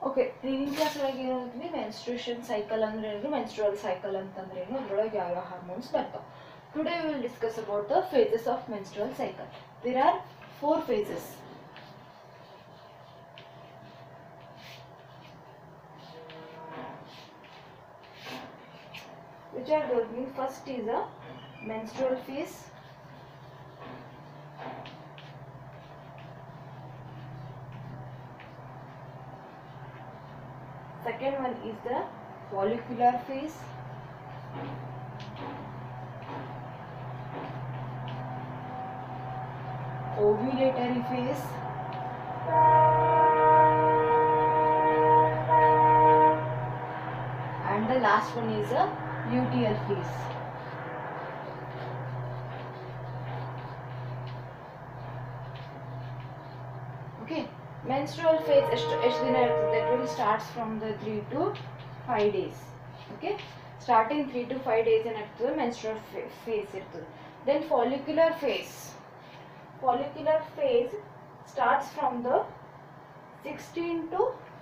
Okay ಹಿಂದಿನ class ಒಳಗೆ ಏನು ಹೇಳ್ತೀವಿ ಮೆನ್ಸ್ಟ್ರೇಷನ್ ಸೈಕಲ್ ಅಂದ್ರೆ ಏನು ಮೆನ್ಸ್ಟ್ರಲ್ ಸೈಕಲ್ ಅಂತಂದ್ರೆ ಏನು ಅದ್ರೊಳಗೆ ಯಾವ ಯಾವ ಹಾರ್ಮೋನ್ಸ್ ಬರ್ತಾವೆ today will discuss about the phases of menstrual cycle there are four phases which are going first is a menstrual phase second one is the follicular phase ovulatory phase and the last one is a luteal phase okay menstrual phase ಎಷ್ಟು ಎಷ್ಟು ದಿನ ಇರ್ತದೆ that will starts from the 3 to 5 days okay starting 3 to 5 days ಏನಾಗ್ತದೆ menstrual pha- phase ಇರ್ತದೆ then follicular phase follicular phase starts from the 16 to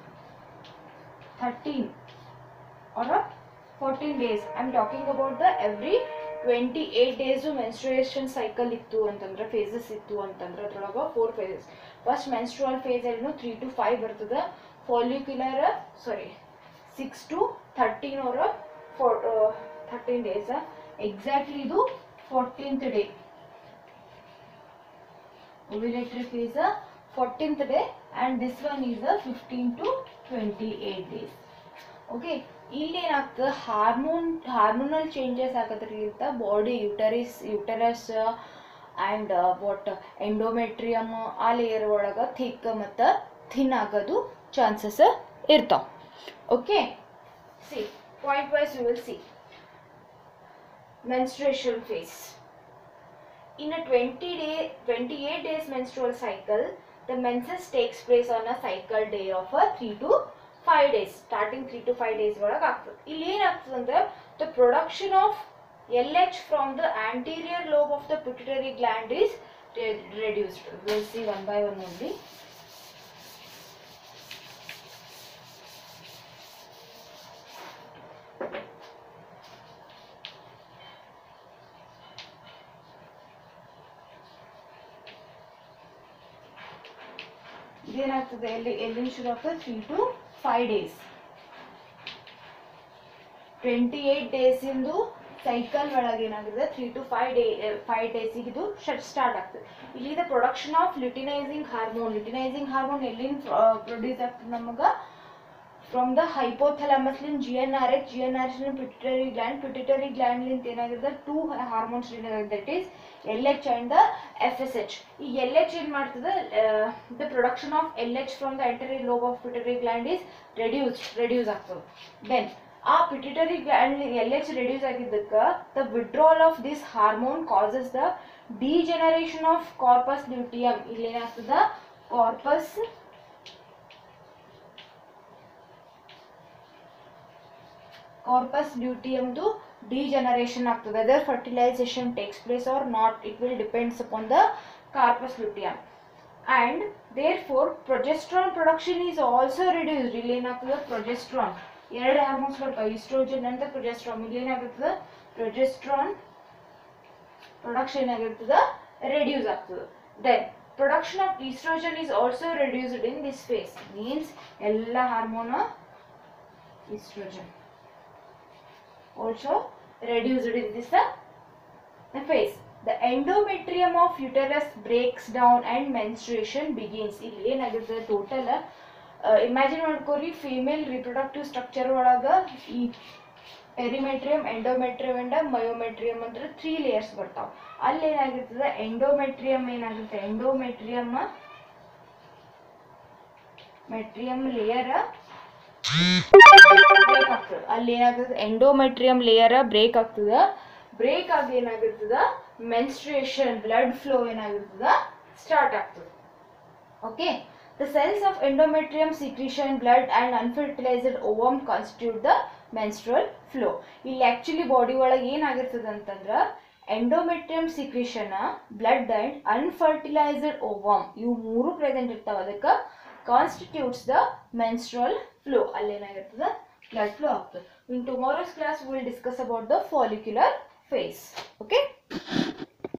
13 or a 14 days i'm talking about the every 28 days menstruation cycle ಇತ್ತು ಅಂತಂದ್ರೆ phases ಇತ್ತು ಅಂತಂದ್ರೆ ಅದ್ರೊಳಗೆ four phases first menstrual phase ಏನು three to five ಬರ್ತದೆ follicular sorry six to thirteen ಅವರ four thirteen days exactly ಇದು fourteenth day ovulatory phase uh, 14th day and this one is a 15 to 28 days okay ಇಲ್ಲಿ ಏನಾಗ್ತದೆ hormone hormonal changes ಆಗದ್ರಿಂದ body uterus uterus and what endometrium ಆ layer ಒಳಗೆ thick ಮತ್ತು thin ಆಗೋದು chances ಇರ್ತಾವೆ okay see point wise you will see menstruation phase in a 20 day 28 days menstrual cycle the menses takes place on a cycle day of a 3 to 5 days starting 3 to 5 days ಒಳಗೆ ಆಗ್ತದೆ ಇಲ್ಲಿ ಏನಾಗ್ತದೆ ಅಂದ್ರೆ the production of LH from the anterior lobe of the pituitary gland is re- reduced we'll see one by one only ಇದೇನಾಗ್ತದೆ ಎಲ್ಲಿ ಎಲ್ಲಿಂದ ಶುರು ಆಗ್ತದೆ three to five days twenty eight days ಇಂದು ಸೈಕಲ್ ಒಳಗೆ ಏನಾಗಿದೆ three to five day five ಡೇಸಿಗೆ ಇದು start ಆಗ್ತದೆ ಇಲ್ಲಿ the production of luteinising hormone luteinising hormone ಎಲ್ಲಿಂದ ಪ್ರೊಡ್ಯೂಸ್ ಆಗ್ತದೆ ನಮಗೆ ಫ್ರಮ್ ದ ಹೈಪೋಥಲಾಮಸ್ಲಿನ್ G N R H G N R H pituitary gland pituitary ಗ್ಲ್ಯಾಂಡ್ಲಿಂದ ಏನಾಗಿದೆ two hormones that is L H and the F S H ಈ L H ಏನು ಮಾಡ್ತದೆ the production of L H from the anterior lobe of pituitary gland is reduce reduce ಆಗ್ತದೆ then ಆ pituitary gland L H reduce ಆಗಿದ್ದಕ್ಕೆ the withdrawal of this hormone causes the degeneration of corpus luteum ಇಲ್ಲಿ ಏನಾಗ್ತದ corpus corpus ಲ್ಯೂಟಿಯಮ್ದು degeneration ಆಗ್ತದೆ whether fertilisation takes place or not it will depends upon the corpus luteum and therefore progesterone production is also reduced ಇಲ್ಲಿ ಏನಾಗ್ತದೆ progesterone ಎರಡು hormones ಬರ್ತಾವೆ oestrogen ಅಂತ progesterone ಇಲ್ಲಿ ಏನಾಗುತ್ತದೆ ಪ್ರೊಜೆಸ್ಟ್ರಾನ್ ಪ್ರೊಡಕ್ಷನ್ ಏನಾಗಿರ್ತದೆ ರೆಡ್ಯೂಸ್ ಆಗ್ತದೆ then production of oestrogen is also reduced in this phase means ಎಲ್ಲ hormone oestrogen also reduced in this uh, the phase. The endometrium of uterus breaks down and menstruation begins. ಇಲ್ಲಿ ಏನಾಗಿರ್ತದೆ total imagine ಮಾಡ್ಕೊರಿ female reproductive structure ಒಳಗ ಈ ಪೆರಿಮೆಟ್ರಿಯಮ್ endometrium and ಮಯೋಮೆಟ್ರಿಯಮ್ ಅಂದ್ರೆ three layers ಬರ್ತಾವ ಅಲ್ಲಿ ಏನಾಗಿರ್ತದೆ ಎಂಡೋಮೆಟ್ರಿಯಮ್ ಏನಾಗುತ್ತೆ ಎಂಡೋಮೆಟ್ರಿಯಮ್ ಮೆಟ್ರಿಯಮ್ ಲೇಯರ್ ಬ್ರೇಕ್ ಆಗ್ತದೆ ಅಲ್ಲಿ ಏನಾಗ್ತದೆ ಎಂಡೋಮೆಟ್ರಿಯಮ್ ಲೇಯರ್ ಬ್ರೇಕ್ ಆಗ್ತದ ಬ್ರೇಕ್ ಆಗಿ ಏನಾಗಿರ್ತದ ಮೆನ್ಸ್ಟ್ರೇಷನ್ ಬ್ಲಡ್ ಫ್ಲೋ ಏನಾಗಿರ್ತದ ಸ್ಟಾರ್ಟ್ ಆಗ್ತದೆ okay the cells of endometrium secretion blood and unfertilised ovum constitute the menstrual flow ಇಲ್ಲಿ ಆ್ಯಕ್ಚುಲಿ ಬಾಡಿ ಒಳಗೆ ಏನಾಗಿರ್ತದೆ ಅಂತಂದ್ರೆ endometrium secretion blood and unfertilised ovum ಇವು ಮೂರು ಪ್ರೆಸೆಂಟ್ ಇರ್ತಾವೆ ಅದಕ್ಕೆ ಕಾನ್ಸ್ಟಿಟ್ಯೂಟ್ಸ್ ದ ಮೆನ್ಸ್ಟ್ರಲ್ ಫ್ಲೋ ಅಲ್ಲೇನಾಗಿರ್ತದೆ ಬ್ಲಡ್ ಫ್ಲೋ ಆಗ್ತದೆ in tomorrow's class will discuss about the follicular phase okay